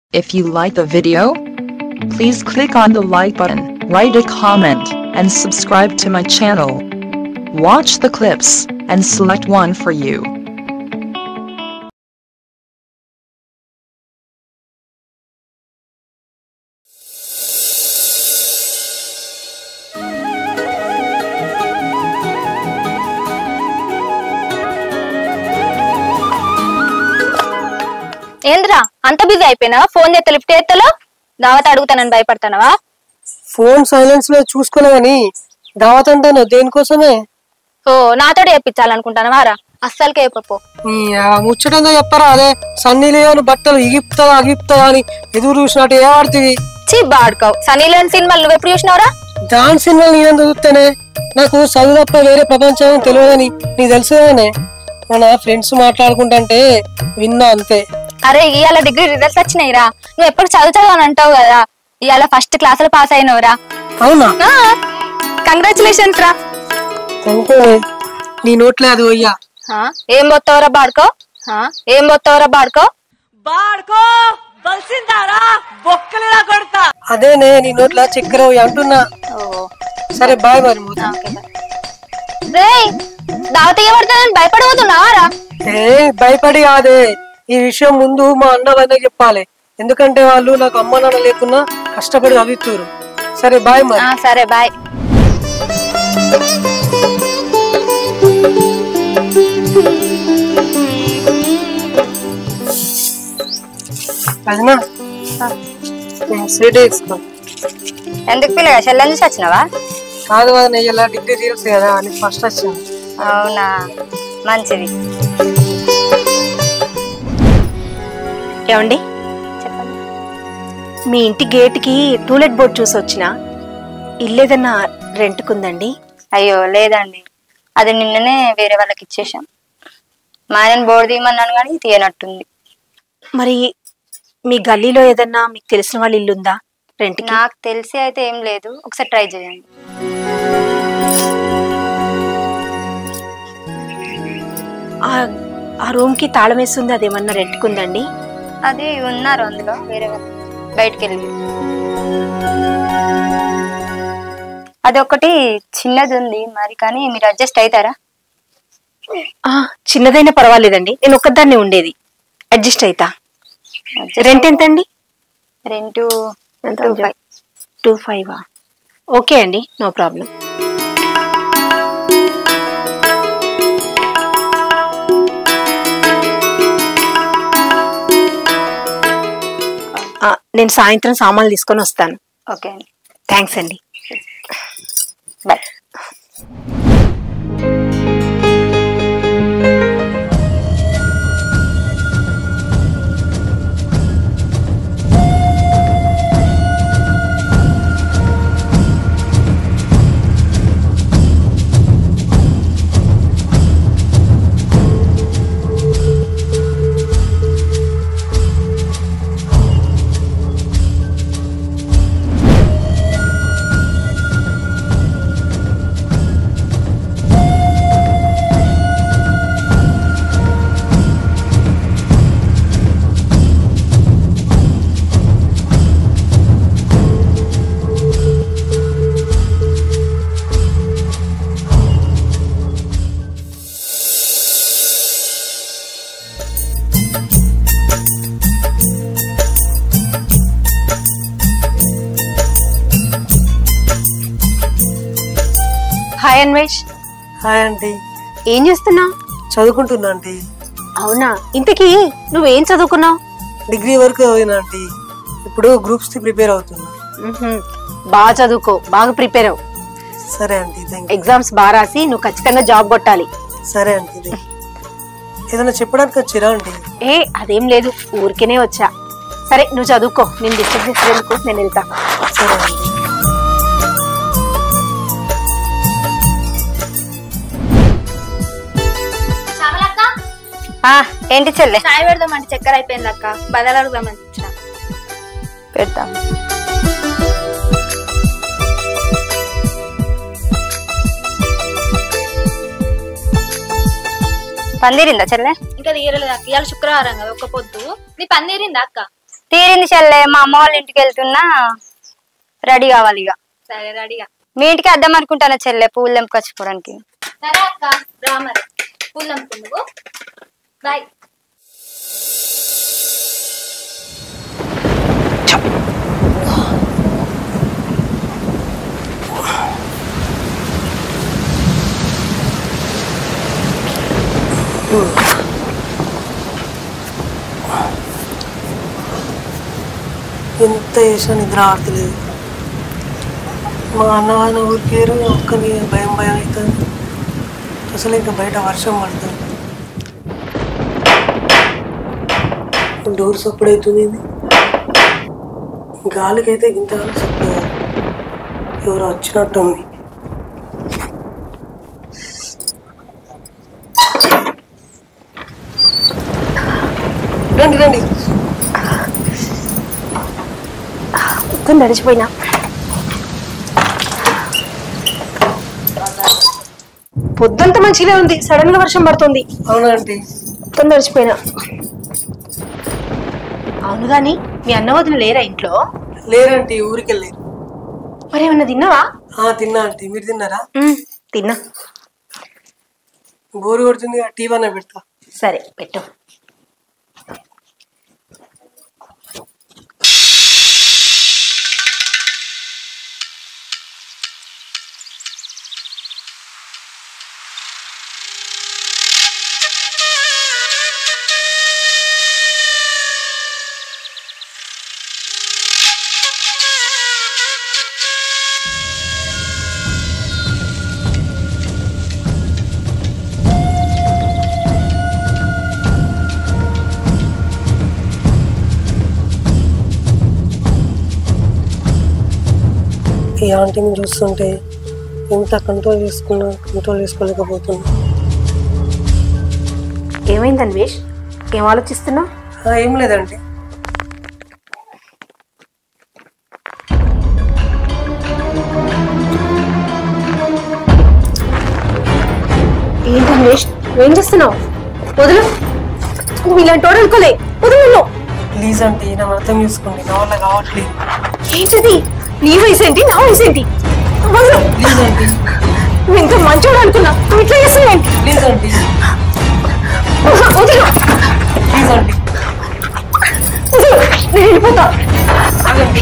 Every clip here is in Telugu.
If you like the video, please click on the like button, write a comment, and subscribe to my channel. Watch the clips and select one for you. ఏంద్రా అంత బిజీ అయిపోయినా ఫోన్ చేస్తే లిఫ్ట్ చేస్తలో దావత్ అడుగుతానని భయపడతానవా ఫోన్ సైలెన్స్ లో చూసుకున్నా గాని దావత్ అంటాను దేనికోసమే ఓ నాతోటి చెప్పించాలనుకుంటానవా రా అస్సలకే చెప్పపో ఈ ఆ ముచ్చటంగా చెప్పరా అదే సన్నీ లేని బట్టలు ఇగిప్తదా అగిప్తదా అని ఎదురు చూసినట్టు ఏ వాడుతుంది చీ బాడుకోవు సనీ లేని సినిమాలు నువ్వు ఎప్పుడు చూసినావురా దాని సినిమాలు నేను చూస్తేనే నాకు చదువు తప్ప వేరే ప్రపంచం తెలియదని నీకు తెలుసుగానే మన ఫ్రెండ్స్ మాట్లాడుకుంటుంటే విన్నా అంతే అరే ఇవాళ డిగ్రీ రిజల్ట్స్ వచ్చినాయిరా నువ్వు ఎప్పుడు చదువు చదువు అని అంటావు కదా ఇవాళ ఫస్ట్ క్లాస్ లో పాస్ అయినవురా అవునా కంగ్రాచులేషన్స్ రా అనుకోలే నీ నోట్లే అది పోయ్యా ఆ, ఏం పోతావురా బాడుకో ఆ, ఏం పోతావురా బాడుకో బాడుకో బలిసిందారా బొక్కలేలా కొడతా అదేనే నీ నోట్ల చక్కెర పోయి అంటున్నా ఓ సరే బాయ్ మరి మూత. రేయ్ దావత్ ఇవ్వబడుతుందని భయపడబోతున్నావా రా ఏ భయపడి కాదే ఈ విషయం ముందు మా అన్న వాళ్ళకి చెప్పాలి ఎందుకంటే వాళ్ళు నాకు అమ్మ నాన్న లేకున్నా కష్టపడి చదువుతారు సరే బాయ్ మరి ఆ, సరే బాయ్ అదినా స్వీట్ తీసుకో ఎందుకు పిల్లగా చెల్లెని చూసి వచ్చినావా కాదు కదా నేను ఇలా డిగ్రీ తీరచ్చు కదా అని ఫస్ట్ వచ్చింది అవునా మంచిది ఏమండి చెప్పండి మీ ఇంటి గేట్కి టూలెట్ బోర్డ్ చూసి వచ్చిన ఇల్లేదన్నా రెంట్కుందండి అయ్యో లేదండి అది నిన్ననే వేరే వాళ్ళకి ఇచ్చేసాం మా ఆయన బోర్డు తీయమన్నాను కానీ తీయనట్టుంది మరి మీ గల్లీలో ఏదన్నా మీకు తెలిసిన వాళ్ళ ఇల్లు ఉందా రెంట్కి నాకు తెలిసి అయితే ఏం లేదు ఒకసారి ట్రై చేయండి ఆ- ఆ రూమ్ కి తాళం వేస్తుంది అదేమన్నా రెంట్కుందండి అది ఉన్నారు అందులో వేరే వాళ్ళు బయటికి వెళ్ళి అది ఒకటి చిన్నది ఉంది మరి కానీ మీరు అడ్జస్ట్ అవుతారా ఆ చిన్నదైనా పర్వాలేదండి నేను ఒక్కదాన్నే ఉండేది అడ్జస్ట్ అయితా రెంట్ ఎంతండి రెంటు ఎంత Two five. Two five okay అండి నో ప్రాబ్లం నేను సాయంత్రం సామాన్లు తీసుకొని వస్తాను ఓకే అండి థ్యాంక్స్ అండి bye hi Anvesh hi aunty ఏం చేస్తున్నావు చదువుకుంటున్నా ఆంటీ అవునా ఇంతకీ నువ్వేం చదువుకున్నావు డిగ్రీ వరకు చదివినా ఆంటీ ఇప్పుడు గ్రూప్స్ కి ప్రిపేర్ అవుతున్నా బాగా చదువుకో బాగా ప్రిపేర్ అవ్వు సరే ఆంటీ థ్యాంక్ ఎగ్జామ్స్ బాగా రాసి నువ్వు ఖచ్చితంగా జాబ్ కొట్టాలి సరే ఆంటీ థాంక్ యూ. ఏదైనా చెప్పడానికి వచ్చిరా ఆంటీ ఏ అదేం లేదు ఊరికేనే వచ్చా సరే నువ్వు చదువుకో నేను డిస్టర్బ్ చేసేందుకు నేను వెళ్తా సరే ఆంటీ ఆ, ఏంటి చెల్లె చాయ్ పెడదామంటే చక్కెర అయిపోయింది అక్క బదలు అడుగుదామని వచ్చిన పెడతాం పందిరిందా చెల్లె ఇంకా తీయలేదు అక్క ఇవాళ శుక్రవారం కదా ఒక్క పొద్దు నీ పని తీరిందా అక్క తీరింది చెల్లె మా అమ్మ వాళ్ళ ఇంటికి వెళ్తున్నా రెడీ కావాలి ఇక సరే రెడీగా మీ ఇంటికి అద్దం అనుకుంటాను చెల్లె పూలు తెంపుకొచ్చుకోవడానికి సరే అక్క రా మరి పూలు అమ్ముకుందువు బాయ్ ఎంత చేసినా నిద్ర ఆడతలేదు మా అన్న ఆయన ఊరికేరు ఒక్కని భయం భయం అవుతుంది అసలు ఇంకా బయట వర్షం పడుతుంది డోర్ సప్పుడు అవుతుంది ఇది. గాలికైతే ఇంత సప్పుడు ఎవరు వచ్చినట్టుంది రండి రండి మొత్తం నడిచిపోయినా పొద్దంతా మంచిగా ఉంది సడన్ గా వర్షం పడుతుంది అవునా ఆంటీ మొత్తం నడిచిపోయినా అవును గాని మీ అన్న వదిన లేరా ఇంట్లో లేరంటీ ఊరికి వెళ్ళారు మరి ఏమన్నా తిన్నావా ఆ, తిన్నా ఆంటీ మీరు తిన్నారా తిన్నా బోరు కొడుతుంది టీవీ అనే పెడతా సరే పెట్టు ఈ ఆంటీని చూస్తుంటే ఎంత కంట్రోల్ చేసుకున్నా కంట్రోల్ చేసుకోలేకపోతున్నా ఏమైంది అన్వేష్ ఏం ఆలోచిస్తున్నావు ఆ, ఏం లేదండి ఏంటి అన్వేష్ నువ్వేం చేస్తున్నావు వదులు నువ్వు ఇలాంటి వాడు అనుకోలే వదులు నన్ను. ప్లీజ్ ఆంటీ నన్ను అర్థం చేసుకోండి నా వల్ల కావట్లేదు ఏంటిది నీ వయసు ఏంటి నా వయసు ఏంటి వదులు ప్లీజ్ ఆంటీ నువ్వు ఇంకా మంచోడు అనుకున్నా నువ్వు ఇట్లా చేస్తున్నావు ఏంటి ప్లీజ్ ఆంటీ వదులు ప్లీజ్ ఆంటీ వదులు నేను వెళ్ళిపోతా ఆగండి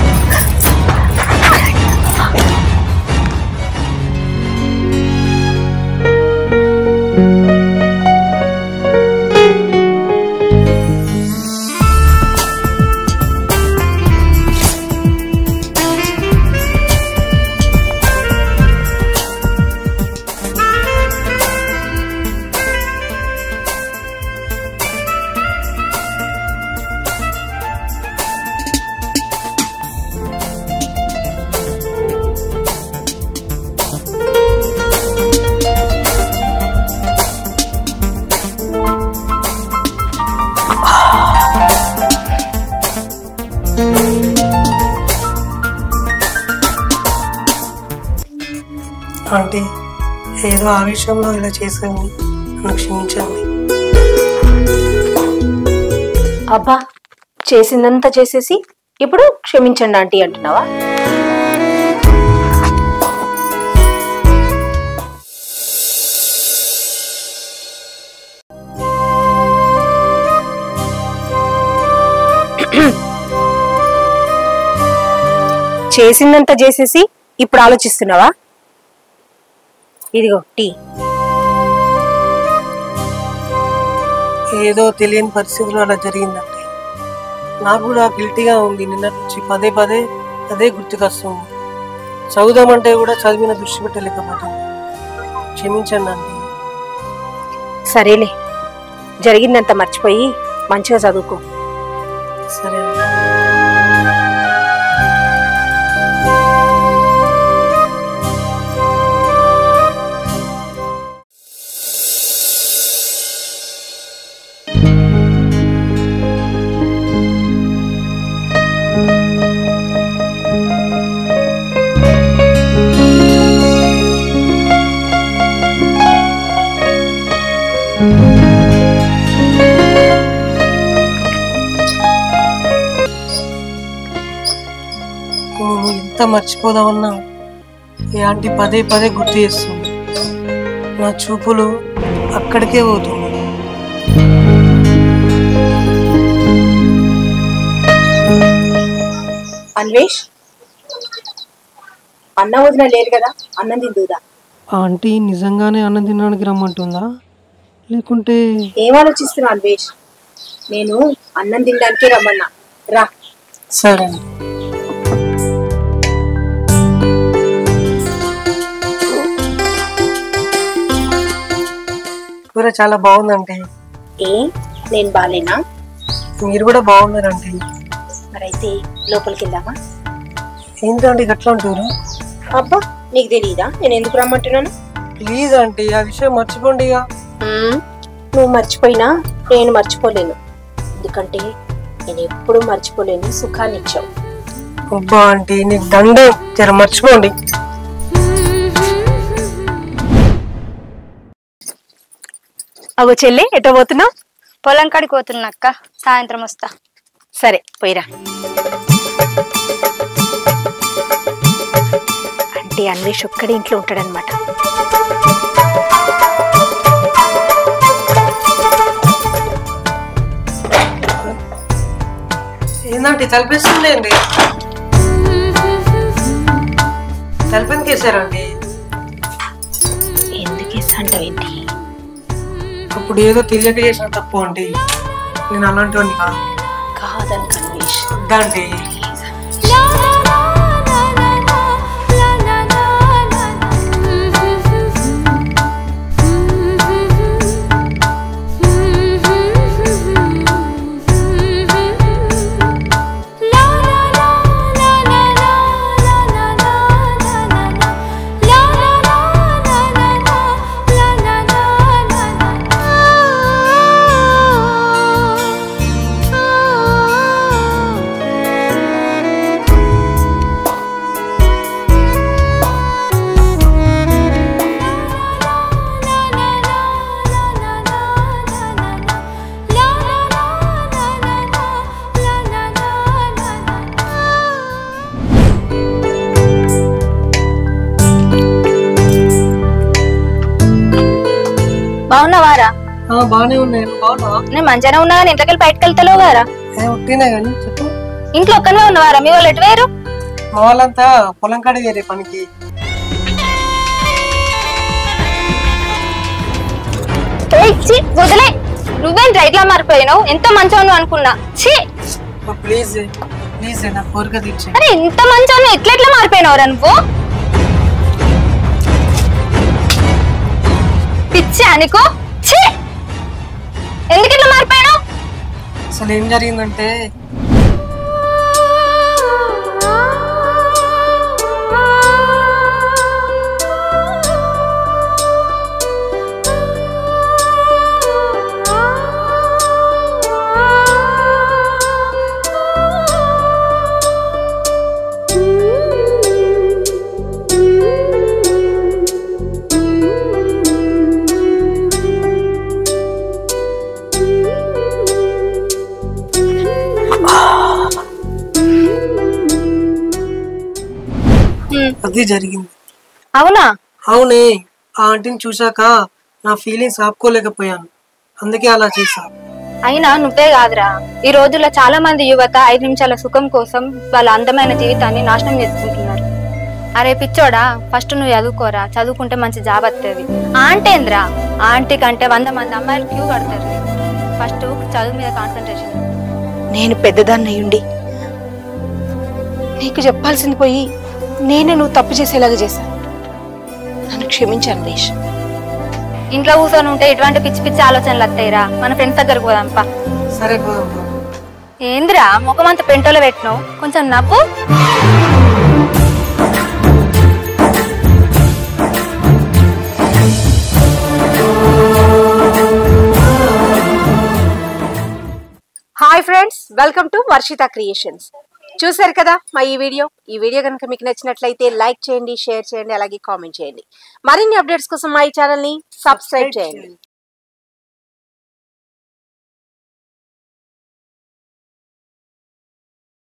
ఆంటీ ఏదో ఆవేశంలో ఇలా చేశాను నన్ను క్షమించండి అబ్బా చేసిందంతా చేసేసి ఇప్పుడు క్షమించండి ఆంటీ అంటున్నావా చేసిందంతా చేసేసి ఇప్పుడు ఆలోచిస్తున్నావా ఇదిగో టీ ఏదో తెలియని పరిస్థితుల్లో అలా జరిగిందండి నాకు కూడా గిల్టీగా ఉంది నిన్న నుంచి పదే పదే అదే గుర్తుకొస్తుంది చదువుదామంటే కూడా చదివిన దృష్టి పెట్టలేకపోతుంది క్షమించండి అండి సరేలే జరిగిందంతా మర్చిపోయి మంచిగా చదువుకో సరే అండి. నువ్వు ఎంత మర్చిపోదామన్నా ఈ ఆంటీ పదే పదే గుర్తు చేస్తుంది నా చూపులు అక్కడికే పోతుంది అన్వేష్ అన్న వదిన లేరు కదా అన్నం తిందుదా ఆ ఆంటీ నిజంగానే అన్నం తినడానికి రమ్మంటుందా లేకుంటే ఏం ఆలోచిస్తున్నావు అన్వేష్ నేను అన్నం తినడానికే రమ్మన్నా రా సరే అండి కూర చాలా బాగుందండి ఏ నేను బాలేనా మీరు కూడా బాగున్నారండి మరైతే లోపలికి వెళ్దామా ఏంటండి గట్లా అంటారు అబ్బా నీకు తెలియదా నేను ఎందుకు రమ్మంటున్నాను ప్లీజ్ ఆంటీ ఆ విషయం మర్చిపోండి ఇక మ్మ్. నువ్వు మర్చిపోయినా నేను మర్చిపోలేను ఎందుకంటే నేను ఎప్పుడూ మర్చిపోలేని సుఖాన్ని ఇచ్చావు అబ్బా ఆంటీ నీకు దండం జర మర్చిపోండి అగో చెల్లి ఎటో పోతున్నావు పొలం కాడికి పోతున్నా అక్క సాయంత్రం వస్తా సరే పోయిరా అంటే అన్వేష్ ఒక్కడే ఇంట్లో ఉంటాడనమాట ఏందంటే తలపిస్తుండేంది తలపెందుకు వేసారండి ఎందుకు అంటావేంటి అప్పుడు ఏదో తెలియక చేసిన తప్పు అండి నేను అలాంటివన్నీ కాదు కాదని అన్వేష్ వద్దా అండి బాగున్నావారా ఆ, బాగానే ఉన్నాయి బాగున్నావా నేను మంచిగానే ఉన్నా కానీ ఇంట్లోకి బయటకు వెళ్తలేవు గారా ఏ, ఉట్టినే కానీ చెప్పు ఇంట్లో ఒక్కనే ఉన్నవారా మీ వాళ్ళు ఎటు వేరు మా వాళ్ళంతా పొలం కాడ వేరే పనికి ఏయ్, ఛీ, వదిలే నువ్వేం ఇట్లా మారిపోయినావు ఎంత మంచోను అనుకున్నా ఛీ ప్లీజ్ ప్లీజ్ నా కోరిక తీర్చే అరే ఇంత మంచోను ఎట్లా ఎట్లా మారిపోయినావురా నువ్వు పిచ్చి అనుకో ఛీ ఎందుకు ఇట్లా మారిపోయినావు అసలు ఏం జరిగిందంటే అది జరిగింది అవునా అవునే ఆ ఆంటీని చూశాక నా ఫీలింగ్స్ ఆపుకోలేకపోయాను అందుకే అలా చేశా అయినా నువ్వే కాదురా ఈ రోజుల్లో చాలా మంది యువత ఐదు నిమిషాల సుఖం కోసం వాళ్ళ అందమైన జీవితాన్ని నాశనం చేసుకుంటున్నారు అరే పిచ్చోడా ఫస్ట్ నువ్వు చదువుకోరా చదువుకుంటే మంచి జాబ్ వస్తుంది ఆంటేంద్రా ఆంటీ కంటే వంద మంది అమ్మాయిలు క్యూ కడతారు ఫస్ట్ చదువు మీద కాన్సన్ట్రేషన్ నేను పెద్దదాన్ని అయ్యుండి నీకు చెప్పాల్సింది పోయి నేనే నువ్వు తప్పు చేసేలాగా చేశాను నన్ను క్షమించు అన్వేష్ ఇంట్లో కూర్చొని ఉంటే ఇటువంటి పిచ్చి పిచ్చి ఆలోచనలు వస్తాయిరా మన ఫ్రెండ్స్ దగ్గరకు పోదాంపా సరే పోదాం పో. ఏందిరా ముఖం అంత పెంటోలో పెట్టినావు కొంచెం నవ్వు hi friends welcome to Varshitha creations చూసారు కదా మా ఈ వీడియో ఈ వీడియో కనుక మీకు నచ్చినట్లయితే లైక్ చేయండి షేర్ చేయండి అలాగే కామెంట్ చేయండి మరిన్ని అప్డేట్స్ కోసం మా ఈ ఛానల్ ని సబ్స్క్రైబ్ చేయండి